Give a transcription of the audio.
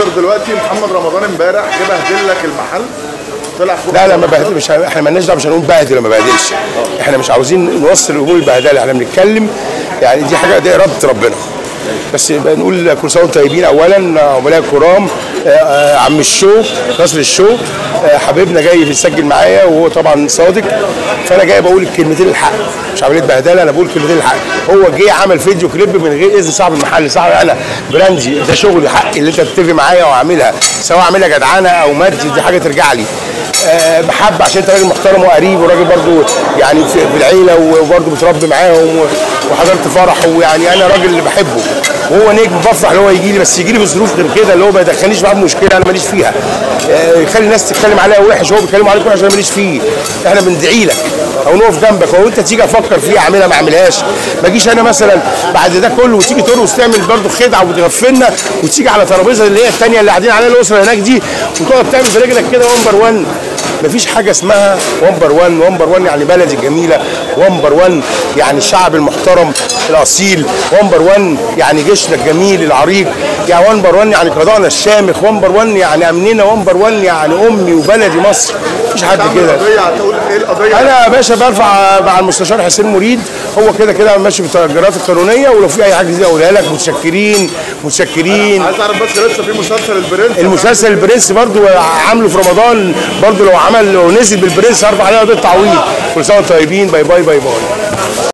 دلوقتي محمد رمضان امبارح جه بهدل لك المحل طلع فوق لا لا ما بهدل مش ه- احنا مالناش دعوه مش هنقول بهدل ولا ما بهدلش احنا مش عاوزين نوصل الامور البهدله احنا بنتكلم يعني دي حاجه دي اراده ربنا بس بنقول كل سنه وانتم طيبين اولا عملاء الكرام آه، آه، عم الشو نصر الشو آه، حبيبنا جاي يسجل معايا وهو طبعا صادق فانا جاي بقول الكلمتين الحق مش عمليه بهدله انا بقول كلمتين الحق هو جه عمل فيديو كليب من غير اذن صاحب المحل صاحب انا براندي ده شغلي حقي اللي انت تتفق معايا واعملها سواء اعملها جدعانه او مادي دي حاجه ترجع لي آه، محبه عشان انت راجل محترم وقريب وراجل برضو يعني في في العيله وبرضو متربي معاهم و- وحضرت فرحه ويعني انا راجل اللي بحبه وهو نجم بفرح ان هو يجي لي بس يجي لي بظروف غير كده اللي هو ما يدخلنيش معاه بمشكله انا ماليش فيها آه، يخلي الناس تتكلم عليا وحش هو بيتكلموا عليك وحش انا ماليش فيه احنا بندعي لك او نقف جنبك او انت تيجي افكر فيها اعملها ما اعملهاش ما اجيش انا مثلا بعد ده كله وتيجي ترقص تعمل برضو خدعه وتغفلنا وتيجي على ترابيزه اللي هي الثانيه اللي قاعدين عليها الاسره هناك دي وتقعد تعمل في رجلك كده نمبر 1 مفيش حاجه اسمها نمبر 1 نمبر 1 يعني بلدي الجميله نمبر 1 يعني الشعب المحترم الاصيل نمبر 1 يعني جيشنا الجميل العريق يعني نمبر 1 يعني قضاءنا الشامخ نمبر 1 يعني امننا نمبر 1 يعني امي وبلدي مصر مفيش حد كده القضيه هتقول ايه القضيه انا يا باشا برفع مع المستشار حسين مريد هو كده كده ماشي بالتجارات القانونيه ولو في اي حاجه جديده اقولها لك متشكرين متشكرين عايز اعرف بس لسه في مسلسل البرنس المسلسل البرنس برضو عامله في رمضان برضو لو عمل لو نزل بالبرنس هرفع عليه قضيه تعويض كل سنه وانتم طيبين باي باي باي باي